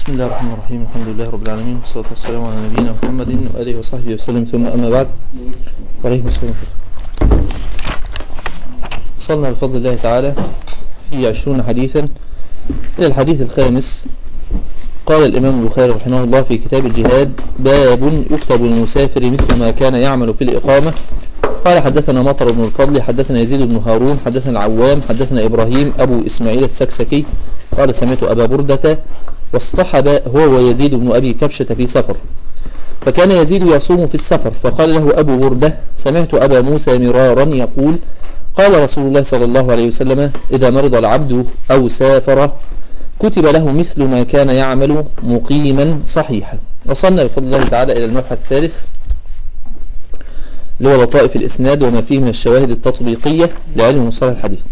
بسم الله الرحمن الرحيم الحمد لله رب العالمين والصلاة والسلام على نبينا محمد وآله وصحبه وسلم ثم أما بعد وعليكم السلام وصلنا بفضل الله تعالى في عشرون حديثا إلى الحديث الخامس قال الإمام البخاري رحمه الله في كتاب الجهاد باب يكتب للمسافر مثل ما كان يعمل في الإقامة قال حدثنا مطر بن الفضل حدثنا يزيد بن هارون حدثنا العوام حدثنا إبراهيم أبو إسماعيل السكسكي قال سمعت أبا بردة واصطحب هو ويزيد بن أبي كبشة في سفر فكان يزيد يصوم في السفر فقال له أبو بردة سمعت أبا موسى مرارا يقول قال رسول الله صلى الله عليه وسلم إذا مرض العبد أو سافر كتب له مثل ما كان يعمل مقيما صحيحا وصلنا بفضل الله تعالى إلى المبحث الثالث اللي هو لطائف الإسناد وما فيه من الشواهد التطبيقية لعلم مصطلح الحديث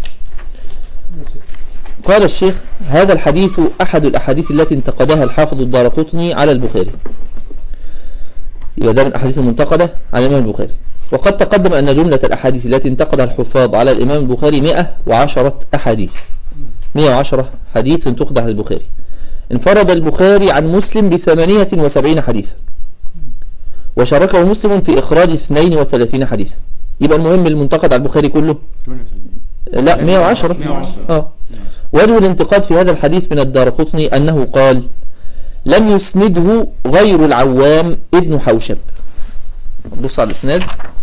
قال الشيخ هذا الحديث أحد الأحاديث التي انتقدها الحافظ الدارقطني على البخاري يبقى ده من الأحاديث المنتقدة على الإمام البخاري وقد تقدم أن جملة الأحاديث التي انتقدها الحفاظ على الإمام البخاري 110 أحاديث 110 حديث انتقد على البخاري انفرد البخاري عن مسلم بثمانية وسبعين حديثا وشاركه مسلم في إخراج 32 حديثا يبقى المهم المنتقد على البخاري كله لا 110 اه وجه الانتقاد في هذا الحديث من الدار قطني أنه قال لم يسنده غير العوام ابن حوشب بص على الاسناد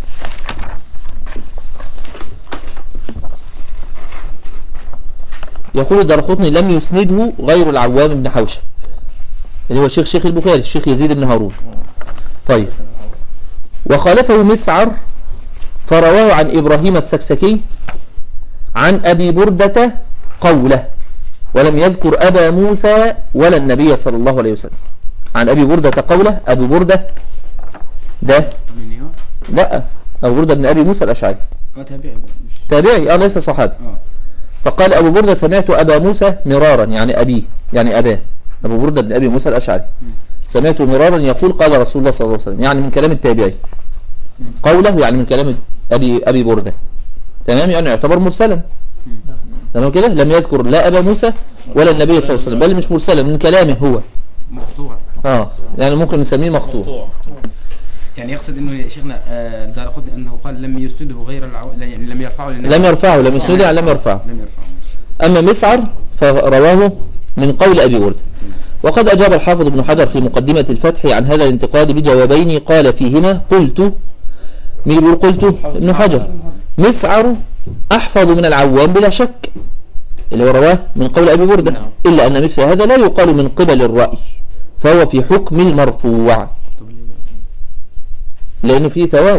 يقول الدار قطني لم يسنده غير العوام ابن حوشب اللي هو شيخ شيخ البخاري الشيخ يزيد بن هارون طيب وخالفه مسعر فرواه عن إبراهيم السكسكي عن أبي بردة قوله ولم يذكر أبا موسى ولا النبي صلى الله عليه وسلم عن أبي بردة قوله أبي بردة ده لا أبو بردة بن أبي موسى الأشعري تابعي تابعي اه ليس صحابي اه فقال أبو بردة سمعت أبا موسى مرارا يعني أبيه يعني أباه أبو بردة بن أبي موسى الأشعري سمعت مرارا يقول قال رسول الله صلى الله عليه وسلم يعني من كلام التابعي قوله يعني من كلام أبي, أبي بردة تمام يعني يعتبر مرسلا تمام كده لم يذكر لا أبا موسى ولا النبي صلى الله عليه وسلم بل مش مرسلا من كلامه هو مقطوع اه يعني ممكن نسميه مقطوع يعني يقصد انه يا شيخنا آه، دار قطني انه قال لم يسنده غير العو... لا، يعني لم يرفعه للنبي لم يرفعه لم يسنده يعني لم يرفعه لم يرفعه ماشي. أما مسعر فرواه من قول أبي برد وقد أجاب الحافظ ابن حجر في مقدمة الفتح عن هذا الانتقاد بجوابين قال فيهما قلت مين بيقول قلت ابن حجر مسعر أحفظ من العوام بلا شك اللي هو رواه من قول أبي بردة إلا أن مثل هذا لا يقال من قبل الرأي فهو في حكم المرفوع طب ليه بقى؟ لأنه فيه ثواب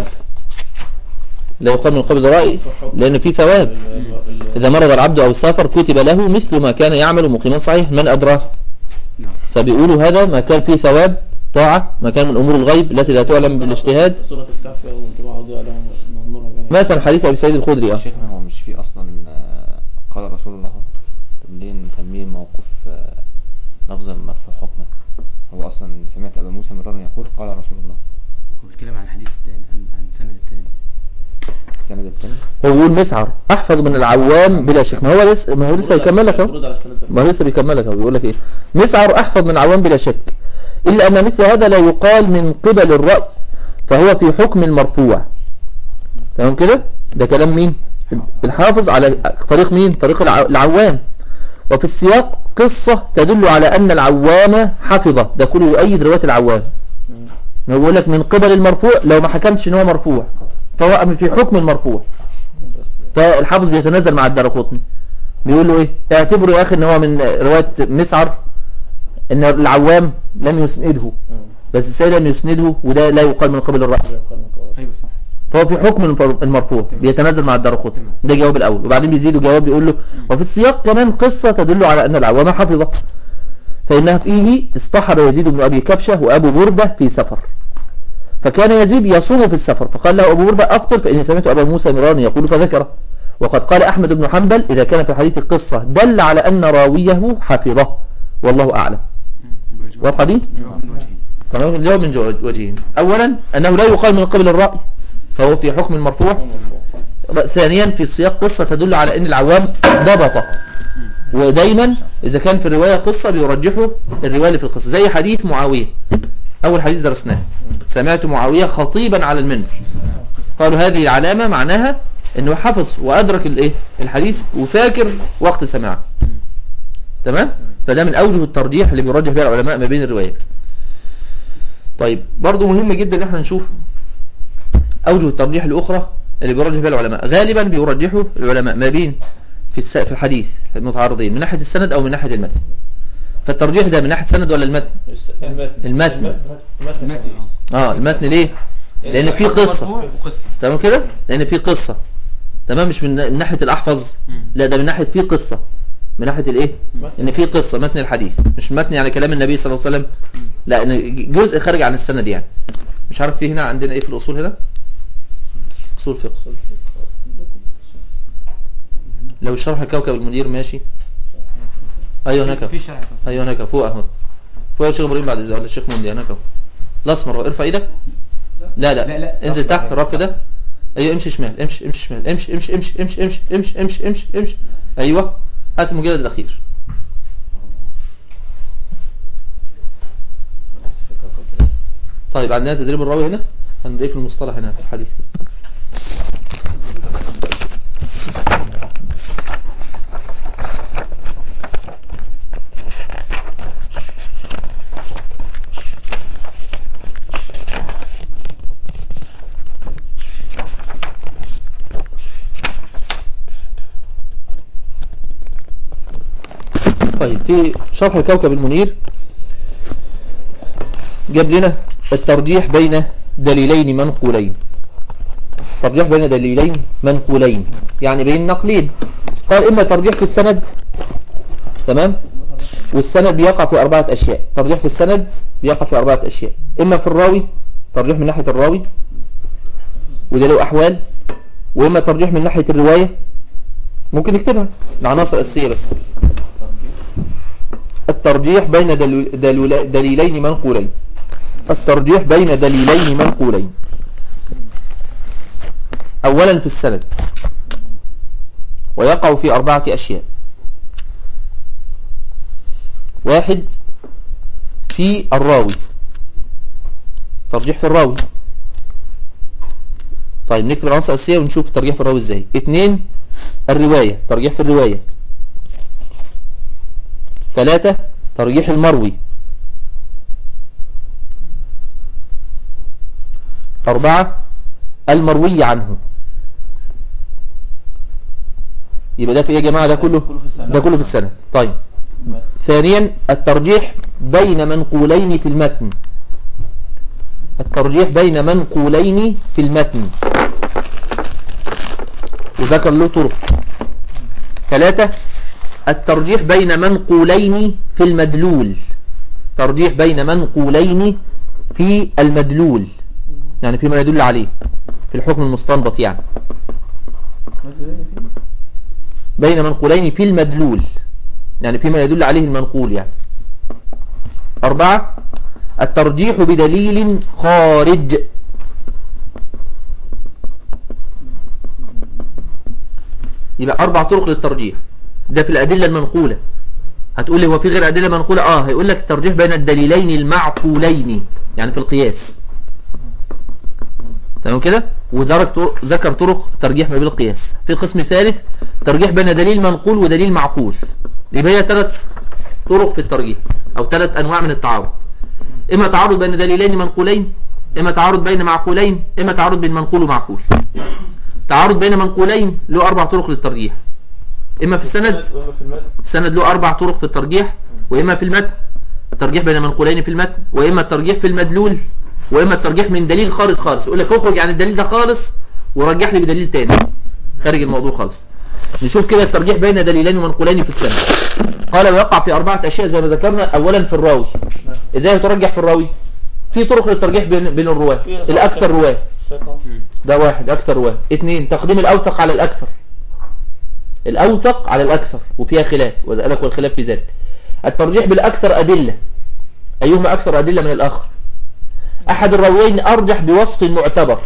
لا يقال من قبل الرأي لأنه فيه ثواب إذا مرض العبد أو سافر كتب له مثل ما كان يعمل مقيما صحيح من أدراه نعم فبيقولوا هذا ما كان فيه ثواب طاعة ما كان من أمور الغيب التي لا تعلم بالاجتهاد سورة الكهف وانتباه ضياء لهم منظورة بين مثلا حديث أبي سعيد الخدري آه. شيخنا هو مش في اصلا آه، قال رسول الله طب ليه نسميه موقوف آه، لفظا مرفوع حكما هو اصلا سمعت ابا موسى مرارا يقول قال رسول الله هو بيتكلم عن الحديث الثاني عن عن السند الثاني السند الثاني هو بيقول مسعر أحفظ من العوام بلا شك ما هو لسه ما هو لسه يكملك أهو برد على اشكال الدم ما هو لسه بيكملك أهو بيقول لك إيه مسعر أحفظ من العوام بلا شك إلا أن مثل هذا لا يقال من قبل الرأي فهو في حكم المرفوع تمام كده ده كلام مين الحافظ على طريق مين طريق الع- العوام وفي السياق قصة تدل على أن العوام حفظه ده كله يؤيد رواية العوام ما بيقول لك من قبل المرفوع لو ما حكمش ان هو مرفوع فهو في حكم المرفوع فالحافظ بيتنازل مع الدرقطني بيقول له ايه اعتبره يا اخي ان هو من رواية مسعر ان العوام لم يسنده بس السيد لم يسنده وده لا يقال من قبل الرأي ايوه صح فهو في حكم المر- المرفوع بيتنازل مع الدرقطني ده جواب الاول وبعدين بيزيدوا جواب بيقول له وفي السياق كمان قصة تدل على ان العوام حفظه فإنها فيه اصطحب يزيد بن أبي كبشة وأبو بردة في سفر فكان يزيد يصوم في السفر فقال له أبو بردة أفطر فإني سمعت أبا موسى مرارا يقول فذكره وقد قال أحمد بن حنبل إذا كان في حديث القصة دل على أن راويه حفظه والله أعلم يبقى جواب- واضحة دي؟ جواب من وجهين تمام الجواب من جو- وجهين أولا أنه لا يقال من قبل الرأي فهو في حكم المرفوع ثانيا في سياق قصة تدل على أن العوام ضبطه ودايما اذا كان في الروايه قصه بيرجحوا الروايه اللي في القصه زي حديث معاويه اول حديث درسناه سمعت معاويه خطيبا على المنبر قالوا هذه العلامه معناها انه حفظ وادرك الايه الحديث وفاكر وقت سماعه تمام فده من اوجه الترجيح اللي بيرجح بها العلماء ما بين الروايات طيب برضو مهم جدا ان احنا نشوف اوجه الترجيح الاخرى اللي بيرجح بها العلماء غالبا بيرجحوا العلماء ما بين في الس- في الحديث المتعارضين من ناحيه السند او من ناحيه المتن فالترجيح ده من ناحيه السند ولا المتن الس- المتن المتن. متن المتن، الحديث اه المتن ليه لان في قصه مرفوع وقصه تمام كده لان في قصه تمام مش من من ناحيه الاحفظ مم. لا ده من ناحيه في قصه من ناحيه الايه ان في قصه متن الحديث مش متن يعني كلام النبي صلى الله عليه وسلم لا ان جزء خارج عن السند يعني مش عارف في هنا عندنا ايه في الاصول هنا اصول فقه لو شرح كوكب المنير ماشي ايوه هناك في شرح ايوه هناك فوق اهو فوق يا شيخ ابراهيم بعد اذن ولا الشيخ مندي هناك اهو الاسمر اهو ارفع ايدك لا لا, لا، لا. انزل تحت الرف ده ايوه امشي شمال امشي امشي شمال امشي امشي امشي امشي امشي امشي امشي امشي امشي ايوه هات المجلد الاخير طيب عندنا تدريب الراوي هنا هنلاقيه في المصطلح هنا في الحديث كده. طيب في شرح الكوكب المنير جاب لنا الترجيح بين دليلين منقولين ترجيح بين دليلين منقولين يعني بين نقلين قال إما ترجيح في السند تمام والسند بيقع في أربعة أشياء ترجيح في السند بيقع في أربعة أشياء إما في الراوي ترجيح من ناحية الراوي وده له أحوال وإما ترجيح من ناحية الرواية ممكن نكتبها العناصر الأساسية بس الترجيح بين دلو- دلولا- دليلين منقولين الترجيح بين دليلين منقولين أولا في السند ويقع في أربعة أشياء واحد في الراوي ترجيح في الراوي طيب نكتب العناصر الأساسية ونشوف الترجيح في الراوي ازاي اتنين الرواية ترجيح في الرواية ثلاثة ترجيح المروي أربعة المروي عنه يبقى ده في ايه يا جماعة ده كله كله في السنة ده كله في السنة طيب ثانيا الترجيح بين منقولين في المتن الترجيح بين منقولين في المتن وذكر له طرق ثلاثة الترجيح بين منقولين في المدلول ترجيح بين منقولين في المدلول يعني فيما يدل عليه في الحكم المستنبط يعني بين منقولين في المدلول يعني فيما يدل عليه المنقول يعني أربعة الترجيح بدليل خارج يبقى أربع طرق للترجيح ده في الأدلة المنقولة هتقول لي هو في غير أدلة منقولة آه هيقول لك الترجيح بين الدليلين المعقولين يعني في القياس تمام كده وذكر طرق ذكر طرق ترجيح ما بين القياس في قسم ثالث ترجيح بين دليل منقول ودليل معقول يبقى هي ثلاث طرق في الترجيح او ثلاث انواع من التعارض اما تعارض بين دليلين منقولين اما تعارض بين معقولين اما تعارض بين منقول ومعقول تعارض بين منقولين له اربع طرق للترجيح اما في السند وإما في المتن السند له اربع طرق في الترجيح واما في المتن ترجيح بين منقولين في المتن واما الترجيح في المدلول واما الترجيح من دليل خارج خالص يقول لك اخرج عن الدليل ده خالص ورجح لي بدليل تاني خارج الموضوع خالص نشوف كده الترجيح بين دليلين ومنقولين في السند قال ويقع في اربعه اشياء زي ما ذكرنا اولا في الراوي ازاي يترجح في الراوي في طرق للترجيح بين بين الرواه في الاكثر رواه الثقة ده واحد اكثر رواه اثنين تقديم الاوثق على الاكثر الاوثق على الاكثر وفيها خلاف وذلك والخلاف في ذلك الترجيح بالاكثر ادله ايهما اكثر ادله من الاخر احد الراويين ارجح بوصف معتبر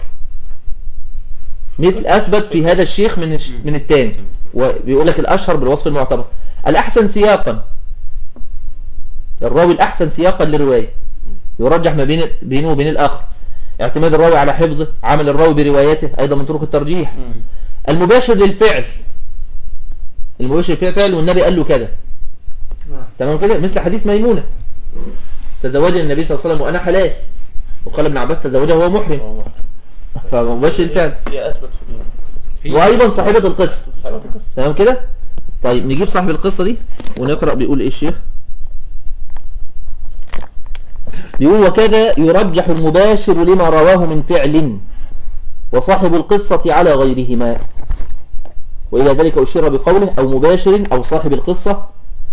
مثل اثبت في هذا الشيخ من الش- من الثاني وبيقول لك الاشهر بالوصف المعتبر الأحسن سياقا الراوي الأحسن سياقا للرواية يرجح ما بين بينه وبين الآخر اعتماد الراوي على حفظه عمل الراوي بروايته أيضا من طرق الترجيح المباشر للفعل المباشر للفعل والنبي قال له كده نعم تمام كده مثل حديث ميمونة تزوجني النبي صلى الله عليه وسلم وأنا حلال وقال ابن عباس تزوجها وهو محرم هو محرم. فمباشر الفعل هي اثبت في هي- وأيضا صاحبة القصة صحيح القصة تمام كده طيب نجيب صاحب القصة دي ونقرأ بيقول ايه الشيخ بيقول وكذا يرجح المباشر لما رواه من فعل وصاحب القصة على غيرهما وإلى ذلك أشير بقوله أو مباشر أو صاحب القصة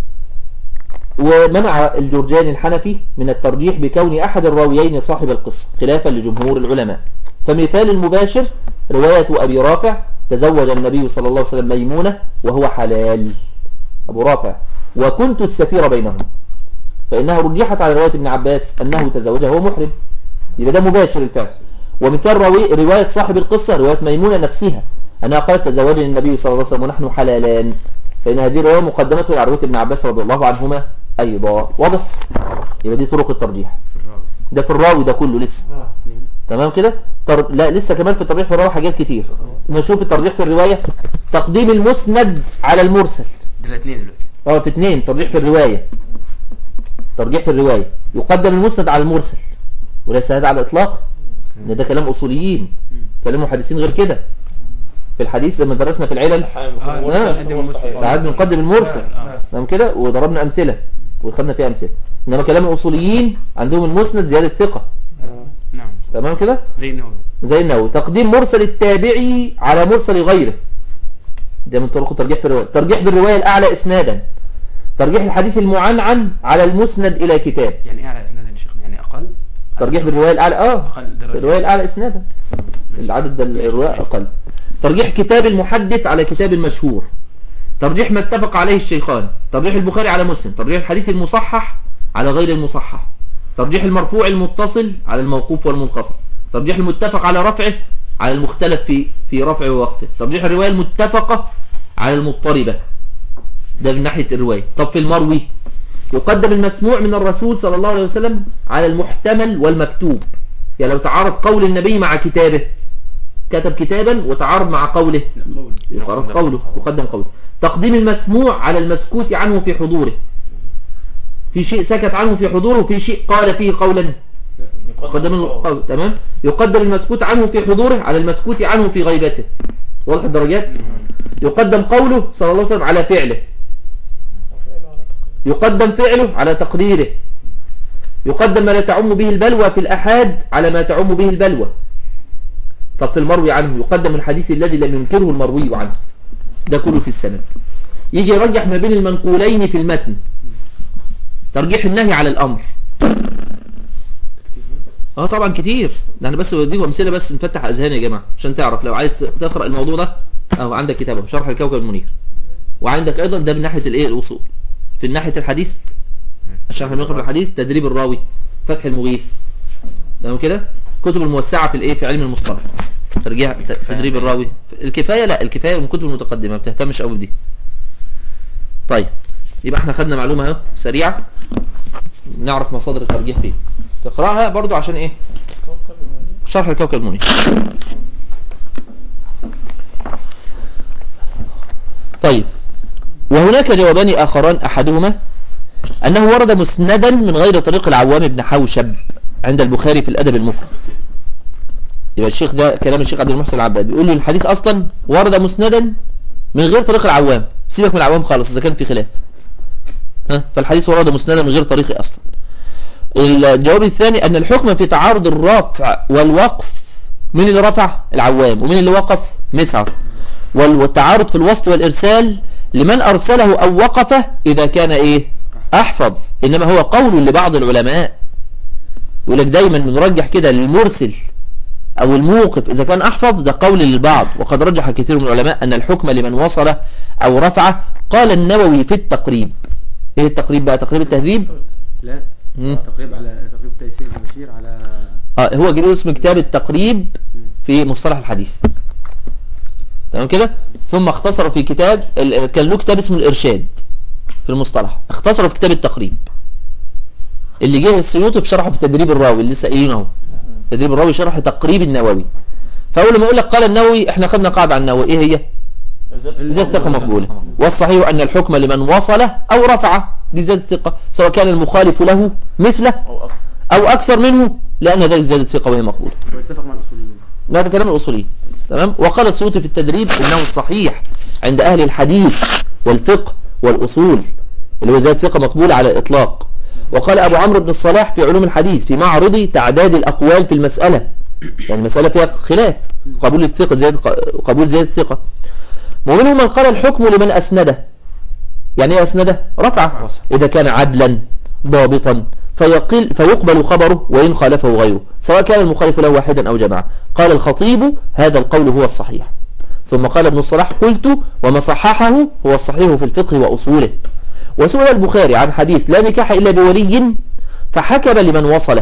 ومنع الجرجاني الحنفي من الترجيح بكون أحد الراويين صاحب القصة خلافا لجمهور العلماء فمثال المباشر رواية أبي رافع تزوج النبي صلى الله عليه وسلم ميمونة وهو حلال أبو رافع وكنت السفير بينهم فإنها رجحت على رواية ابن عباس أنه تزوجها وهو محرم يبقى ده مباشر الفعل ومثال روي رواية صاحب القصة رواية ميمونة نفسها أنها قالت تزوجني النبي صلى الله عليه وسلم ونحن حلالان فإن هذه الرواية مقدمة على رواية ابن عباس رضي الله عنهما أيضا واضح يبقى دي طرق الترجيح في الراوي. ده في الراوي ده كله لسه نعم تمام كده تر... لا لسه كمان في الترجيح في الرواية حاجات كتير نشوف الترجيح في الرواية تقديم المسند على المرسل ده الاثنين دلوقتي اه في اتنين ترجيح في الرواية ترجيح في الرواية يقدم المسند على المرسل وليس هذا على الإطلاق ان ده كلام أصوليين كلام محدثين غير كده في الحديث لما درسنا في العلل آه، نقدم المرسل ساعات بنقدم المرسل آه. تمام كده وضربنا أمثلة وخدنا فيها أمثلة إنما كلام الأصوليين عندهم المسند زيادة ثقة نعم تمام كده زي النووي زي النووي تقديم مرسل التابعي على مرسل غيره ده من طرق الترجيح في الرواية ترجيح بالرواية الأعلى إسنادا ترجيح الحديث المعنعن على المسند إلى كتاب يعني ايه على اسناد يا شيخنا يعني اقل ترجيح بالرواية الأعلى آه اقل درجه الرواية الأعلى إسنادا ماشي. العدد ده الرواية أقل ترجيح كتاب المحدث على كتاب المشهور ترجيح ما اتفق عليه الشيخان ترجيح البخاري على مسلم ترجيح الحديث المصحح على غير المصحح ترجيح المرفوع المتصل على الموقوف والمنقطع ترجيح المتفق على رفعه على المختلف في في رفعه ووقفه ترجيح الرواية المتفقة على المضطربة ده من ناحية الرواية طب في المروي يقدم المسموع من الرسول صلى الله عليه وسلم على المحتمل والمكتوب يعني لو تعارض قول النبي مع كتابه كتب كتابا وتعارض مع قوله لا، قول. يقرأ قوله يقدم قوله تقديم المسموع على المسكوت عنه في حضوره في شيء سكت عنه في حضوره وفي شيء قال فيه قولا يقدم القول تمام يقدم المسكوت عنه في حضوره على المسكوت عنه في غيبته واضح الدرجات يقدم قوله صلى الله عليه وسلم على فعله يقدم فعله على تقديره يقدم ما لا تعم به البلوى في الأحاد على ما تعم به البلوى طب في المروي عنه يقدم الحديث الذي لم ينكره المروي عنه ده كله في السند يجي يرجح ما بين المنقولين في المتن ترجيح النهي على الأمر اه طبعا كتير ده انا بس بديكم امثله بس نفتح اذهان يا جماعه عشان تعرف لو عايز تقرا الموضوع ده اهو عندك كتابه شرح الكوكب المنير وعندك ايضا ده من ناحيه الايه الاصول في ناحيه الحديث الشرح المنير في الحديث تدريب الراوي فتح المغيث تمام كده كتب الموسعه في الايه في علم المصطلح ترجيع ت- تدريب الراوي الكفايه لا الكفايه من الكتب المتقدمه ما بتهتمش قوي بدي طيب يبقى احنا خدنا معلومه اهو سريعه نعرف مصادر الترجيح فين تقراها برضو عشان ايه شرح الكوكب المنير طيب وهناك جوابان آخران أحدهما أنه ورد مسندا من غير طريق العوام بن حوشب عند البخاري في الأدب المفرد يبقى الشيخ ده كلام الشيخ عبد المحسن العباد بيقول له الحديث أصلا ورد مسندا من غير طريق العوام سيبك من العوام خالص إذا كان في خلاف ها فالحديث ورد مسندا من غير طريقه أصلا الجواب الثاني أن الحكم في تعارض الرفع والوقف من اللي رفع العوام ومن اللي وقف مسعر وال- والتعارض في الوصل والإرسال لمن أرسله أو وقفه إذا كان إيه أحفظ إنما هو قول لبعض العلماء يقول لك دايما بنرجح كده للمرسل أو الموقف إذا كان أحفظ ده قول للبعض وقد رجح كثير من العلماء أن الحكم لمن وصل أو رفع قال النووي في التقريب إيه التقريب بقى تقريب التهذيب لا مم. تقريب على تقريب تيسير المشير على اه هو جايب اسم كتاب التقريب في مصطلح الحديث تمام كده ثم اختصر في كتاب ال- كان له كتاب اسمه الارشاد في المصطلح اختصروا في كتاب التقريب اللي جه السيوطي في شرحه في تدريب الراوي اللي لسه قايلينه اهو تدريب الراوي شرح تقريب النووي فاول ما يقول لك قال النووي احنا خدنا قاعده عن النووي ايه هي زيادة الثقة مقبولة والصحيح أن الحكم لمن وصل أو رفع دي زيادة الثقة سواء كان المخالف له مثله أو أكثر أو أكثر منه لأن ذلك زيادة الثقة وهي مقبولة ويتفق مع الاصوليين لا ده كلام الأصوليين تمام وقال السيوطي في التدريب إنه الصحيح عند أهل الحديث والفقه والأصول اللي هو زيادة ثقة مقبولة على الإطلاق وقال أبو عمرو بن الصلاح في علوم الحديث في معرض تعداد الأقوال في المسألة يعني المسألة فيها خلاف قبول الثقة زيادة قبول زيادة الثقة ومنهم من قال الحكم لمن أسنده يعني ايه أسنده رفعه إذا كان عدلا ضابطا فيقل فيقبل خبره وإن خالفه غيره سواء كان المخالف له واحدا أو جماعة قال الخطيب هذا القول هو الصحيح ثم قال ابن الصلاح قلت وما صححه هو الصحيح في الفقه وأصوله وسئل البخاري عن حديث لا نكاح إلا بولي فحكم لمن وصله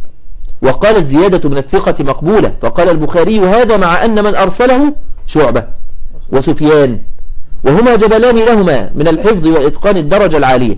وقال الزيادة من الثقة مقبولة فقال البخاري هذا مع أن من أرسله شعبة وسفيان وهما جبلان لهما من الحفظ وإتقان الدرجة العالية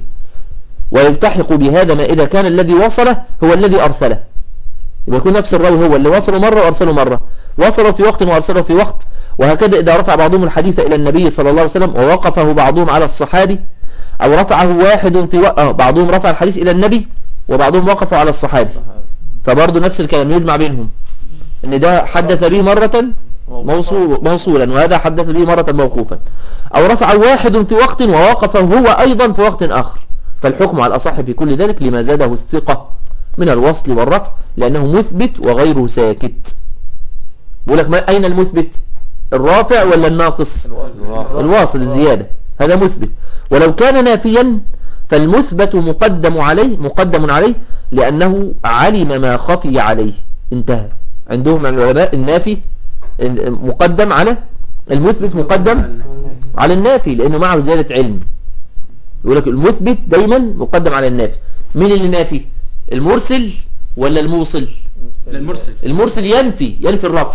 ويلتحق بهذا ما إذا كان الذي وصله هو الذي أرسله يبقى يكون نفس الراوي هو اللي وصله مرة وأرسله مرة وصله في وقت وأرسله في وقت وهكذا إذا رفع بعضهم الحديث إلى النبي صلى الله عليه وسلم ووقفه بعضهم على الصحابي أو رفعه واحد في وقت بعضهم رفع الحديث إلى النبي وبعضهم وقفه على الصحابي فبرضه نفس الكلام يجمع بينهم ان ده حدث به مرة موصول موصولا وهذا حدث به مرة موقوفا او رفع واحد في وقت ووقف هو ايضا في وقت اخر فالحكم على الاصح في كل ذلك لما زاده الثقة من الوصل والرفع لانه مثبت وغيره ساكت بيقول لك ما اين المثبت الرافع ولا الناقص الواصل الزيادة هذا مثبت ولو كان نافيا فالمثبت مقدم عليه مقدم عليه لأنه علم ما خفي عليه انتهى عندهم العلماء النافي مقدم على المثبت مقدم على النافي لأنه معه زيادة علم يقول لك المثبت دايما مقدم على النافي مين اللي نافي المرسل ولا الموصل لا المرسل المرسل ينفي ينفي الرفع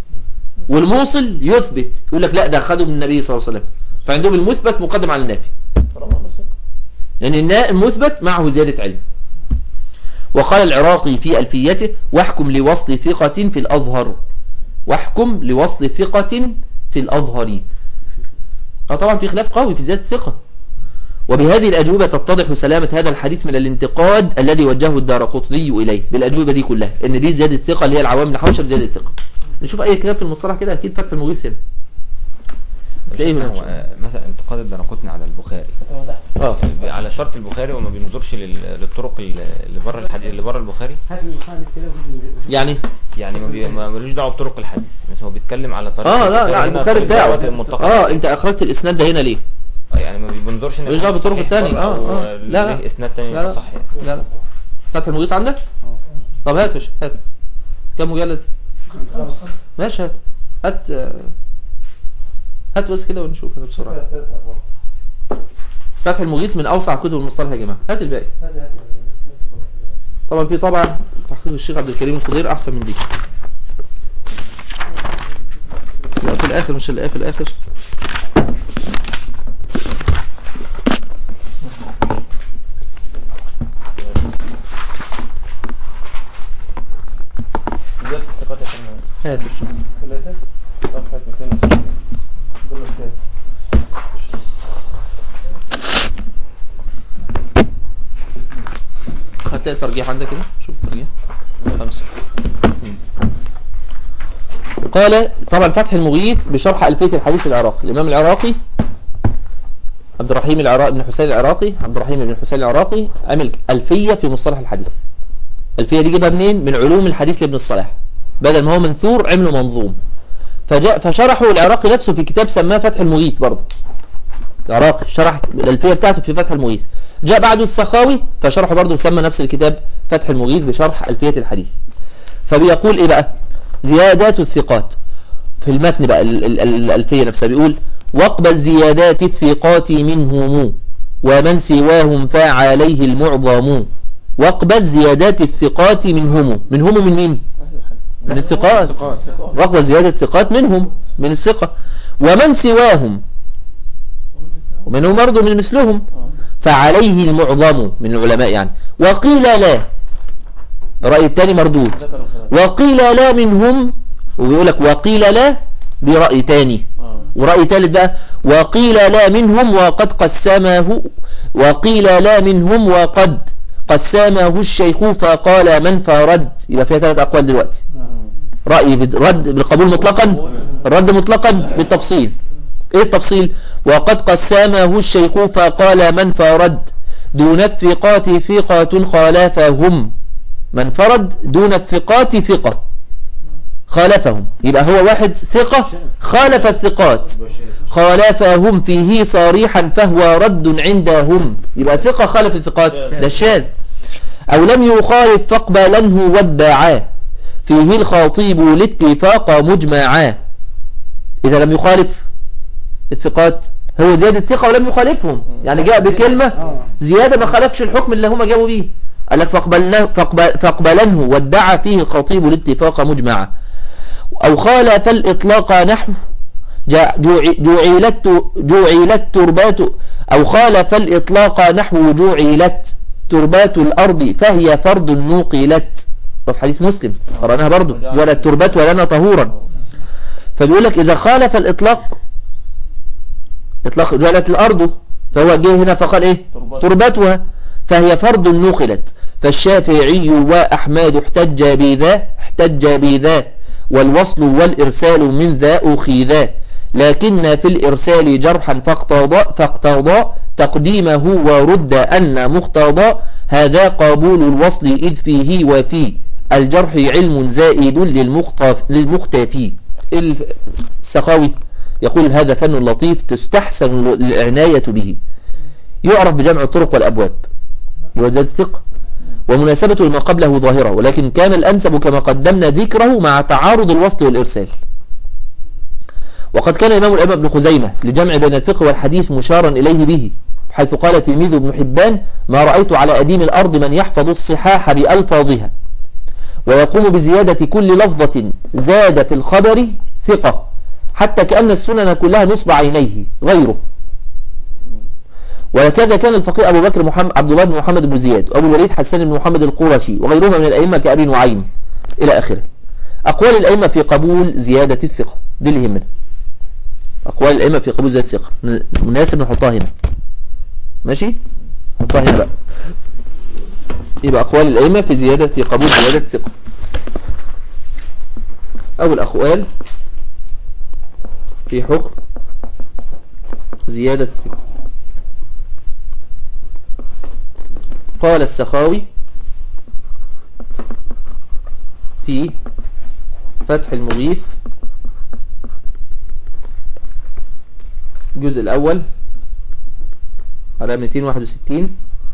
والموصل يثبت يقول لك لا ده خده من النبي صلى الله عليه وسلم فعندهم المثبت مقدم على النافي طالما أنه ثقة لأن النا- المثبت معه زيادة علم وقال العراقي في ألفيته واحكم لوصل ثقة في الأظهر واحكم لوصل ثقة في الأظهر اه طبعا في خلاف قوي في زيادة الثقة وبهذه الأجوبة تتضح سلامة هذا الحديث من الانتقاد الذي وجهه الدار قطني إليه بالأجوبة دي كلها إن دي زيادة ثقة اللي هي العوامل الحوشة بزيادة الثقة نشوف أي كتاب في المصطلح كده أكيد فتح المغيث هنا تلاقيه شيخنا هنا. هو آه، مثلا انتقاد الدرقطني على البخاري اه على شرط البخاري وما بينظرش لل- للطرق اللي اللي بره الحديث اللي بره البخاري هات من خامس كده وهات يعني يعني ما بي- ما ملوش دعوه بطرق الحديث مثلا هو بيتكلم على طريقه اه لا لا هنا البخاري طريق بتاعه دعوة المنتقد. اه انت اخرجت الاسناد ده هنا ليه آه، يعني ما بينظرش ان ملوش دعوة الحديث بالطرق صحيح التانية. ولا آه، هو آه. لا، لا. ليه اسناد تاني لا، لا. صح يعني لا لا فتح المغيث عندك طب هات مش هات كم مجلد ماشي هات هات آه، هات بس كده ونشوف هذا بسرعة فتح المغيث من اوسع كتب المصطلح يا جماعة هات الباقي طبعا في طبعا تحقيق الشيخ عبد الكريم الخضير احسن من دي لا في الاخر مش الاخر في الاخر زيادة الثقات يا فندم هات الشيخ ثلاثة صفحة 220 دول الكام هتلاقي الترجيح عندك كده شوف الترجيح خمسة قال طبعا فتح المغيث بشرح ألفية الحديث العراقي الإمام العراقي عبد الرحيم العراقي بن حسين العراقي عبد الرحيم بن حسين العراقي عمل ألفية في مصطلح الحديث الألفية دي جيبها منين من علوم الحديث لابن الصلاح بدل ما هو منثور عمله منظوم فجاء فشرحه العراقي نفسه في كتاب سماه فتح المغيث برضه العراقي شرح الألفية بتاعته في فتح المغيث جاء بعده السخاوي فشرحه برضه سمى نفس الكتاب فتح المغيث بشرح ألفية الحديث فبيقول ايه بقى زيادات الثقات في المتن بقى ال- ال- ال- الألفية نفسها بيقول واقبل زيادات الثقات منهم ومن سواهم فعليه المعظم واقبل زيادات الثقات منهم منهم من مين من الثقات واقبل زيادة الثقات منهم من الثقة ومن سواهم ومنهم برضه من مثلهم فعليه المعظم من العلماء يعني وقيل لا الرأي الثاني مردود ذكر الخلاف وقيل لا منهم وبيقول لك وقيل لا دي رأي تاني اه ورأي ثالث بقى وقيل لا منهم وقد قسمه وقيل لا منهم وقد قسمه الشيخ فقال من فرد يبقى فيها ثلاث أقوال دلوقتي رأي بالرد بالقبول مطلقا الرد مطلقا بالتفصيل ايه التفصيل وقد قسمه الشيخ فقال من فرد دون الثقات ثقة خالفهم من فرد دون الثقات ثقة خالفهم يبقى هو واحد ثقة خالف الثقات خالفهم فيه صريحا فهو رد عندهم يبقى ثقة خالف الثقات ده الشاذ أو لم يخالف فاقبلنه وادعاه فيه الخاطيب الاتفاق مجمعا إذا لم يخالف الثقات هو زيادة ثقة ولم يخالفهم يعني جاء بكلمة زيادة ما خالفش الحكم اللي هم جابوا بيه قال لك فاقبلنه, فاقبل فاقبلنه وادعى فيه الخطيب الاتفاق مجمعا أو خالف الإطلاق نحو جع- جوع- جعلت جعلت تربات أو خالف الإطلاق نحو جعلت تربات الأرض فهي فرض نوقلت وفي حديث مسلم قرأناها برضو جعلت تربات ولنا طهورا فبيقول لك إذا خالف الإطلاق إطلاق جعلت الأرض فهو جه هنا فقال إيه تربات. تربتها فهي فرض نقلت فالشافعي وأحمد احتج بذا احتج بذا والوصل والإرسال من ذا أخذا لكن في الإرسال جرحا فاقتضى, فاقتضى تقديمه ورد أن مقتضى هذا قبول الوصل إذ فيه وفي الجرح علم زائد للمختف للمختفي السخاوي يقول هذا فن لطيف تستحسن العناية به يعرف بجمع الطرق والأبواب وزاد الثقة ومناسبته لما قبله ظاهرة ولكن كان الأنسب كما قدمنا ذكره مع تعارض الوصل والإرسال وقد كان إمام الأئمة ابن خزيمة لجمع بين الفقه والحديث مشارا إليه به حيث قال تلميذ ابن حبان ما رأيت على أديم الأرض من يحفظ الصحاح بألفاظها ويقوم بزيادة كل لفظة زاد في الخبر ثقة حتى كأن السنن كلها نصب عينيه غيره وهكذا كان الفقيه أبو بكر محمد عبد الله بن محمد بن زياد وأبو الوليد حسان بن محمد القرشي وغيرهما من الأئمة كأبي نعيم إلى آخره أقوال الأئمة في قبول زيادة الثقة دي اللي يهمنا أقوال الأئمة في قبول زيادة الثقة مناسب نحطها هنا ماشي نحطها هنا بقى يبقى أقوال الأئمة في زيادة في قبول زيادة الثقة أول أقوال في حكم زيادة الثقة قال السخاوي في فتح المغيث الجزء الأول على 261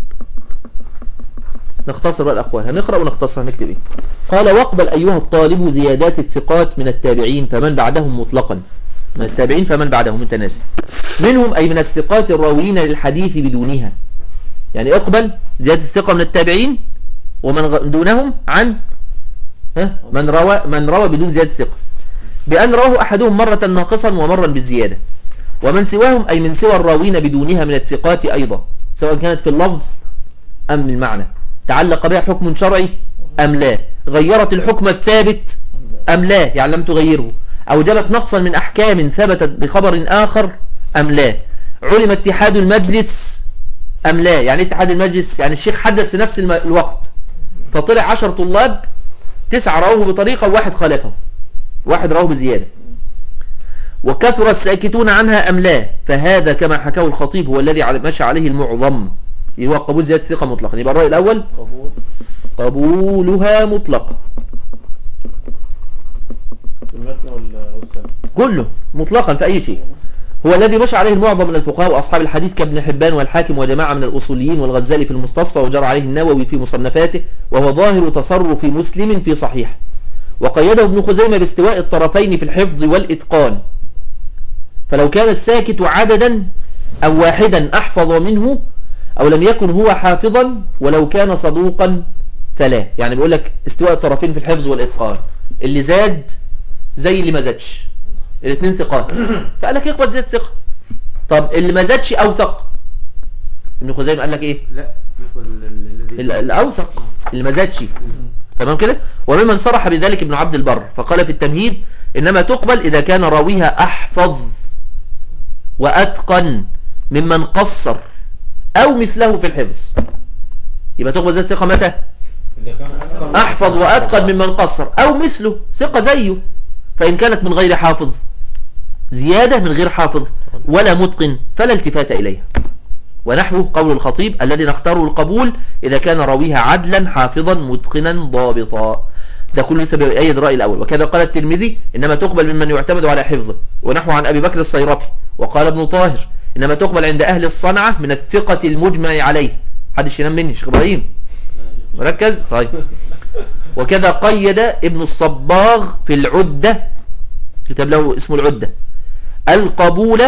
نختصر بقى الأقوال هنقرأ ونختصر هنكتب إيه قال واقبل أيها الطالب زيادات الثقات من التابعين فمن بعدهم مطلقا من التابعين فمن بعدهم انت ناسي منهم أي من الثقات الراويين للحديث بدونها يعني اقبل زيادة الثقة من التابعين ومن غ- دونهم عن ها من روى من روى بدون زيادة الثقة بأن رواه أحدهم مرة ناقصا ومرا بالزيادة ومن سواهم أي من سوى الراوين بدونها من الثقات أيضا سواء كانت في اللفظ أم المعنى تعلق بها حكم شرعي أم لا غيرت الحكم الثابت أم لا يعني لم تغيره أوجبت نقصا من أحكام ثبتت بخبر آخر أم لا علم اتحاد المجلس أم لا يعني إيه اتحاد المجلس يعني الشيخ حدث في نفس الم- الوقت فطلع عشر طلاب تسعة رواه بطريقة وواحد خالفه واحد رواه بزيادة وكثر الساكتون عنها أم لا فهذا كما حكاه الخطيب هو الذي على- مشى عليه المعظم هو قبول زيادة الثقة مطلقا يبقى الرأي الأول قبول قبولها مطلقا المتن وال- والسند كله مطلقا في أي شيء هو الذي مشى عليه المعظم من الفقهاء وأصحاب الحديث كابن حبان والحاكم وجماعة من الأصوليين والغزالي في المستصفى وجرى عليه النووي في مصنفاته وهو ظاهر تصرف مسلم في صحيح وقيده ابن خزيمة باستواء الطرفين في الحفظ والإتقان فلو كان الساكت عددا أو واحدا أحفظ منه أو لم يكن هو حافظا ولو كان صدوقا فلا يعني بيقول لك استواء الطرفين في الحفظ والإتقان اللي زاد زي اللي ما زادش الاثنين ثقات فقال لك يقبل زيادة ثقة طب اللي ما زادش أوثق ابن خزيمة قال لك ايه لا ال- ال- الذي ال- الاوثق اللي ما زادش تمام كده وممن صرح بذلك ابن عبد البر فقال في التمهيد انما تقبل اذا كان راويها احفظ واتقن ممن قصر او مثله في الحفظ يبقى تقبل زيادة ثقة متى إذا كان أتقن احفظ واتقن ممن قصر او مثله ثقة زيه فان كانت من غير حافظ زيادة من غير حافظ ولا متقن فلا التفات اليها ونحوه قول الخطيب الذي نختاره القبول إذا كان راويها عدلا حافظا متقنا ضابطا ده كله لسه بيأيد الرأي الأول وكذا قال الترمذي إنما تقبل ممن يعتمد على حفظه ونحو عن أبي بكر الصيرفي وقال ابن طاهر إنما تقبل عند أهل الصنعة من الثقة المجمع عليه حدش ينام مني شيخ إبراهيم مركز طيب وكذا قيد ابن الصباغ في العدة كتاب له اسمه العدة القبول